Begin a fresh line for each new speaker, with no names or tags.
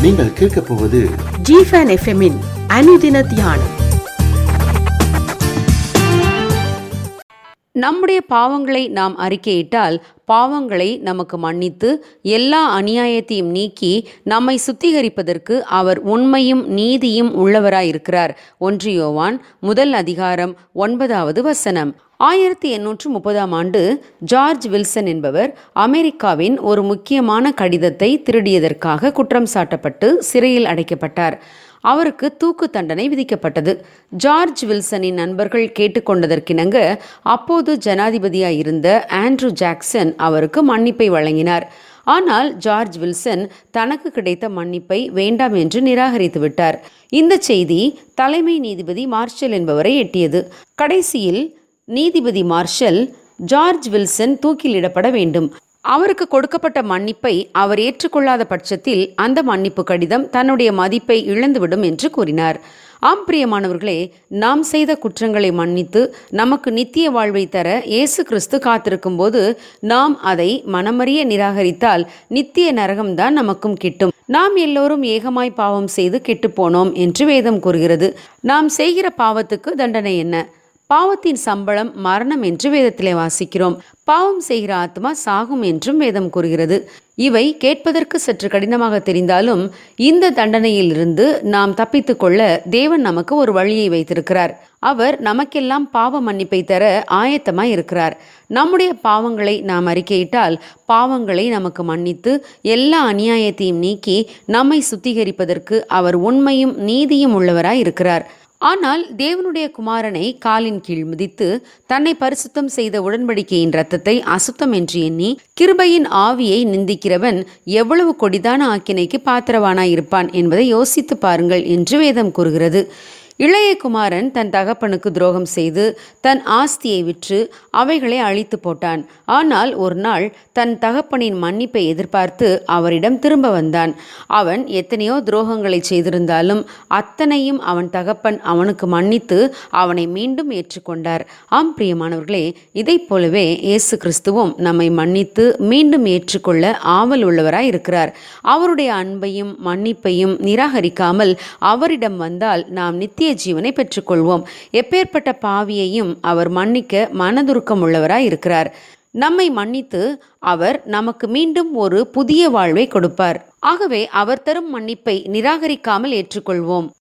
நீங்கள் கேட்கப் போவது
ஜிஃபன் எஃப்எம்மின் அனுதின தியானம்
நம்முடைய பாவங்களை நாம் அறிக்கையிட்டால் பாவங்களை நமக்கு மன்னித்து எல்லா அநியாயத்தையும் நீக்கி நம்மை சுத்திகரிப்பதற்கு அவர் உண்மையும் நீதியும் உள்ளவராயிருக்கிறார் ஒன்று யோவான் முதல் அதிகாரம் ஒன்பதாவது வசனம் ஆயிரத்தி எண்ணூற்று முப்பதாம் ஆண்டு ஜார்ஜ் வில்சன் என்பவர் அமெரிக்காவின் ஒரு முக்கியமான கடிதத்தை திருடியதற்காக குற்றம் சாட்டப்பட்டு சிறையில் அடைக்கப்பட்டார் அவருக்கு தூக்கு தண்டனை விதிக்கப்பட்டது ஜார்ஜ் வில்சனின் நண்பர்கள் கேட்டுக்கொண்டதற்கிணங்க அப்போது ஜனாதிபதியாய் இருந்த ஆண்ட்ரூ ஜாக்சன் அவருக்கு மன்னிப்பை வழங்கினார் ஆனால் ஜார்ஜ் வில்சன் தனக்கு கிடைத்த மன்னிப்பை வேண்டாம் என்று நிராகரித்து விட்டார் இந்த செய்தி தலைமை நீதிபதி மார்ஷல் என்பவரை எட்டியது கடைசியில் நீதிபதி மார்ஷல் ஜார்ஜ் வில்சன் தூக்கிலிடப்பட வேண்டும் அவருக்கு கொடுக்கப்பட்ட மன்னிப்பை அவர் ஏற்றுக்கொள்ளாத பட்சத்தில் அந்த மன்னிப்பு கடிதம் தன்னுடைய மதிப்பை இழந்துவிடும் என்று கூறினார் ஆம் பிரியமானவர்களே நாம் செய்த குற்றங்களை மன்னித்து நமக்கு நித்திய வாழ்வை தர இயேசு கிறிஸ்து காத்திருக்கும் போது நாம் அதை மனமறிய நிராகரித்தால் நித்திய நரகம்தான் நமக்கும் கிட்டும் நாம் எல்லோரும் ஏகமாய் பாவம் செய்து கெட்டுப்போனோம் என்று வேதம் கூறுகிறது நாம் செய்கிற பாவத்துக்கு தண்டனை என்ன பாவத்தின் சம்பளம் மரணம் என்று வேதத்திலே வாசிக்கிறோம் பாவம் செய்கிற ஆத்மா சாகும் என்றும் வேதம் கூறுகிறது இவை கேட்பதற்கு சற்று கடினமாக தெரிந்தாலும் இந்த தண்டனையிலிருந்து நாம் தப்பித்துக் கொள்ள தேவன் நமக்கு ஒரு வழியை வைத்திருக்கிறார் அவர் நமக்கெல்லாம் பாவ மன்னிப்பை தர ஆயத்தமாய் இருக்கிறார் நம்முடைய பாவங்களை நாம் அறிக்கையிட்டால் பாவங்களை நமக்கு மன்னித்து எல்லா அநியாயத்தையும் நீக்கி நம்மை சுத்திகரிப்பதற்கு அவர் உண்மையும் நீதியும் உள்ளவராய் இருக்கிறார் ஆனால் தேவனுடைய குமாரனை காலின் கீழ் மிதித்து தன்னை பரிசுத்தம் செய்த உடன்படிக்கையின் இரத்தத்தை அசுத்தம் என்று எண்ணி கிருபையின் ஆவியை நிந்திக்கிறவன் எவ்வளவு கொடிதான ஆக்கினைக்கு பாத்திரவானாய் இருப்பான் என்பதை யோசித்து பாருங்கள் என்று வேதம் கூறுகிறது இளைய குமாரன் தன் தகப்பனுக்கு துரோகம் செய்து தன் ஆஸ்தியை விற்று அவைகளை அழித்து போட்டான் ஆனால் ஒரு நாள் தன் தகப்பனின் மன்னிப்பை எதிர்பார்த்து அவரிடம் திரும்ப வந்தான் அவன் எத்தனையோ துரோகங்களை செய்திருந்தாலும் அத்தனையும் அவன் தகப்பன் அவனுக்கு மன்னித்து அவனை மீண்டும் ஏற்றுக்கொண்டார் ஆம் பிரியமானவர்களே இதைப் போலவே இயேசு கிறிஸ்துவும் நம்மை மன்னித்து மீண்டும் ஏற்றுக்கொள்ள ஆவல் உள்ளவராய் இருக்கிறார் அவருடைய அன்பையும் மன்னிப்பையும் நிராகரிக்காமல் அவரிடம் வந்தால் நாம் நித்திய ஜீவனை பெற்றுக்கொள்வோம் எப்பேற்பட்ட பாவியையும் அவர் மன்னிக்க மனதுருக்கம் உள்ளவராய் இருக்கிறார் நம்மை மன்னித்து அவர் நமக்கு மீண்டும் ஒரு புதிய வாழ்வை கொடுப்பார் ஆகவே அவர் தரும் மன்னிப்பை நிராகரிக்காமல் ஏற்றுக்கொள்வோம்